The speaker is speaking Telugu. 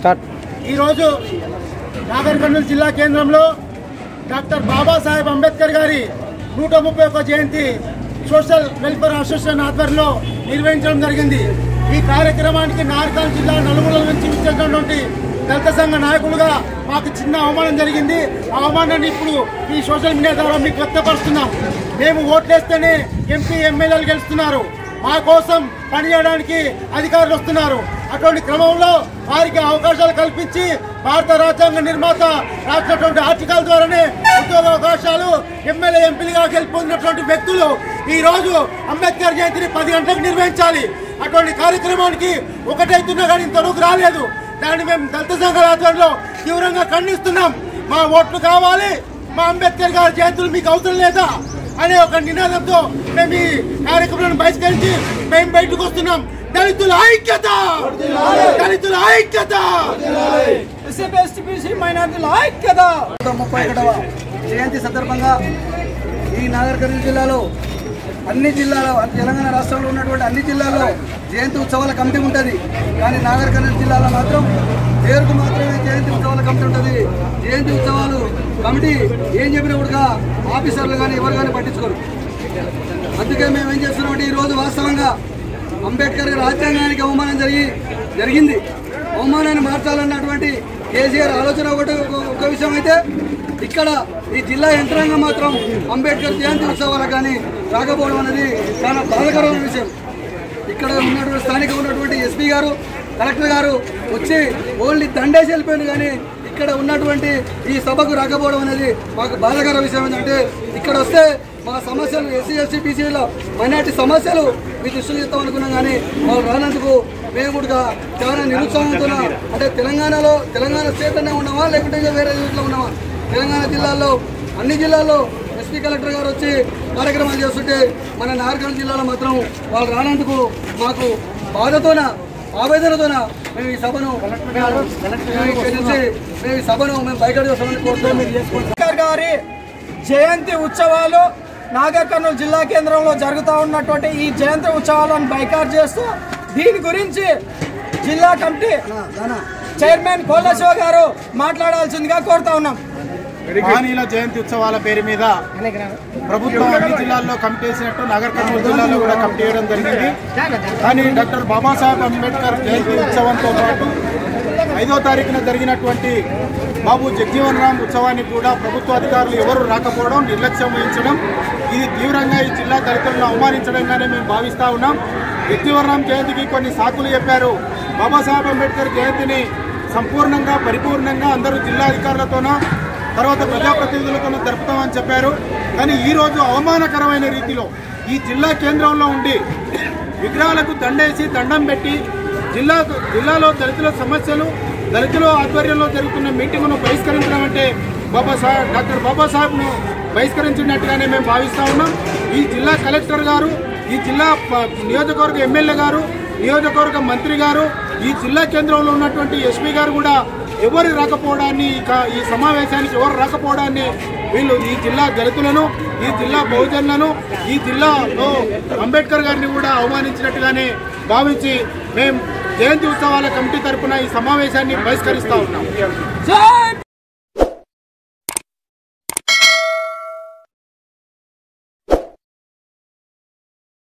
స్టార్ట్ ఈరోజు నాగర్ కర్నూలు జిల్లా కేంద్రంలో డాక్టర్ బాబాసాహెబ్ అంబేద్కర్ గారి నూట ముప్పై ఒక్క జయంతి సోషల్ వెల్ఫేర్ అసోసియేషన్ ఆధ్వర్యంలో నిర్వహించడం జరిగింది ఈ కార్యక్రమానికి నార్కల్ జిల్లా నలుమూలల నుంచి ఇచ్చేటటువంటి దళిత సంఘ నాయకులుగా మాకు చిన్న అవమానం జరిగింది ఆ అవమానాన్ని ఇప్పుడు ఈ సోషల్ మీడియా ద్వారా మీకు వ్యక్తపరుస్తున్నాం మేము ఓట్లేస్తేనే ఎంపీ ఎమ్మెల్యేలు గెలుస్తున్నారు మా కోసం పనిచేయడానికి అధికారులు వస్తున్నారు అటువంటి క్రమంలో వారికి అవకాశాలు కల్పించి భారత రాజ్యాంగ నిర్మాత రాసినటువంటి ఆర్టికల్ ద్వారానే ఉద్యోగ అవకాశాలు ఎమ్మెల్యే ఎంపీలుగా గెలుపొందినటువంటి వ్యక్తులు ఈ రోజు అంబేద్కర్ జయంతిని పది గంటలకు నిర్వహించాలి అటువంటి కార్యక్రమానికి ఒకటైతున్నా కానీ ఇంతవరకు రాలేదు దాన్ని మేము దళిత సంఘాల ఆధ్వర్యంలో తీవ్రంగా ఖండిస్తున్నాం మా ఓట్లు కావాలి మా అంబేద్కర్ గారి జయంతులు మీకు అవసరం లేదా అనే ఒక నినాదంతో మేము ఈ కార్యక్రమాన్ని బహిష్కరించి మేము బయటకు వస్తున్నాం దళితుల ఐక్యత దళితుల ఐక్యత మైనార్టీల ఐక్యత ముప్పై ఒకటవ జయంతి సందర్భంగా ఈ నాగర్ కర్నూలు జిల్లాలో అన్ని జిల్లాలో తెలంగాణ రాష్ట్రంలో ఉన్నటువంటి అన్ని జిల్లాల్లో జయంతి ఉత్సవాల కమిటీ ఉంటుంది కానీ నాగర్ కర్నూలు జిల్లాలో మాత్రం పేరుకు మాత్రమే జయంతి ఉత్సవాల కమిటీ ఉంటుంది జయంతి ఉత్సవాలు కమిటీ ఏం చెప్పినప్పుడుగా ఆఫీసర్లు కానీ ఎవరు కానీ పట్టించుకోరు అందుకే మేము ఏం చేస్తున్నామంటే ఈరోజు వాస్తవంగా అంబేద్కర్ రాజ్యాంగానికి అవమానం జరిగి జరిగింది అవమానాన్ని మార్చాలన్నటువంటి కేసీఆర్ ఆలోచన ఒకటి ఒక విషయం అయితే ఇక్కడ ఈ జిల్లా యంత్రాంగం మాత్రం అంబేద్కర్ జయంతి ఉత్సవాలకు కానీ రాకపోవడం అనేది చాలా బాధకరమైన విషయం ఇక్కడ ఉన్నటువంటి స్థానిక ఉన్నటువంటి ఎస్పీ గారు కలెక్టర్ గారు వచ్చి ఓన్లీ దండేసి వెళ్ళిపోయింది కానీ ఇక్కడ ఉన్నటువంటి ఈ సభకు రాకపోవడం అనేది మాకు బాధాకర విషయం ఏంటంటే ఇక్కడ వస్తే మా సమస్యలు ఎస్సీ ఎస్సీ బీసీలో మైనార్టీ సమస్యలు మీ దృష్టిలో చెప్తాం అనుకున్నాం కానీ వాళ్ళు రానందుకు మేము కూడా చాలా నిరుత్సాహంతో అంటే తెలంగాణలో తెలంగాణ స్టేట్లోనే ఉన్నామా లేకుంటే ఇంకా వేరే యూత్లో ఉన్నామా తెలంగాణ జిల్లాల్లో అన్ని జిల్లాల్లో ఎస్పీ కలెక్టర్ గారు వచ్చి కార్యక్రమాలు చేస్తుంటే మన నార్కల్ జిల్లాలో మాత్రం వాళ్ళు రానందుకు మాకు బాధతోన ఆవేదనతోన మేము ఈ సభను మేము ఇక్కడి నుంచి మేము ఈ సభను మేము బయట చేస్తామని కోరుతున్నాం అంబేద్కర్ గారి జయంతి ఉత్సవాలు నాగర్ కర్నూలు జిల్లా కేంద్రంలో జరుగుతూ ఉన్నటువంటి ఈ జయంతి ఉత్సవాలను బైకాట్ చేస్తూ దీని గురించి జిల్లా కమిటీ చైర్మన్ కోలశివ గారు మాట్లాడాల్సిందిగా కోరుతా ఉన్నాం మహనీయుల జయంతి ఉత్సవాల పేరు మీద ప్రభుత్వం అన్ని జిల్లాల్లో కమిటీ వేసినట్టు నగర్ కర్నూలు జిల్లాలో కూడా కమిటీ వేయడం జరిగింది కానీ డాక్టర్ బాబాసాహెబ్ అంబేద్కర్ జయంతి ఉత్సవంతో పాటు ఐదో తారీఖున జరిగినటువంటి బాబు జగ్జీవన్ రామ్ ఉత్సవానికి కూడా ప్రభుత్వ అధికారులు ఎవరు రాకపోవడం నిర్లక్ష్యం వహించడం ఇది తీవ్రంగా ఈ జిల్లా దళితులను అవమానించడంగానే మేము భావిస్తా ఉన్నాం జగ్జీవన్ రామ్ జయంతికి కొన్ని సాకులు చెప్పారు బాబాసాహెబ్ అంబేద్కర్ జయంతిని సంపూర్ణంగా పరిపూర్ణంగా అందరూ జిల్లా అధికారులతోనూ తర్వాత ప్రజాప్రతినిధులతో జరుపుతామని చెప్పారు కానీ ఈ రోజు అవమానకరమైన రీతిలో ఈ జిల్లా కేంద్రంలో ఉండి విగ్రహాలకు దండేసి దండం పెట్టి జిల్లా జిల్లాలో దళితుల సమస్యలు దళితుల ఆధ్వర్యంలో జరుగుతున్న మీటింగ్ను బహిష్కరించడం అంటే బాబాసాహెబ్ డాక్టర్ బాబాసాహెబ్ను బహిష్కరించినట్టుగానే మేము భావిస్తా ఉన్నాం ఈ జిల్లా కలెక్టర్ గారు ఈ జిల్లా ప- నియోజకవర్గ ఎమ్మెల్యే గారు నియోజకవర్గ మంత్రి గారు ఈ జిల్లా కేంద్రంలో ఉన్నటువంటి ఎస్పీ గారు కూడా ఎవరు రాకపోవడాన్ని ఇక ఈ సమావేశానికి ఎవరు రాకపోవడాన్ని వీళ్ళు ఈ జిల్లా దళితులను ఈ జిల్లా బహుజనులను ఈ జిల్లాలో అంబేద్కర్ గారిని కూడా అవమానించినట్టుగానే భావించి మేము జయంతి ఉత్సవాల కమిటీ తరపున ఈ సమావేశాన్ని బహిష్కరిస్తా ఉన్నాం జై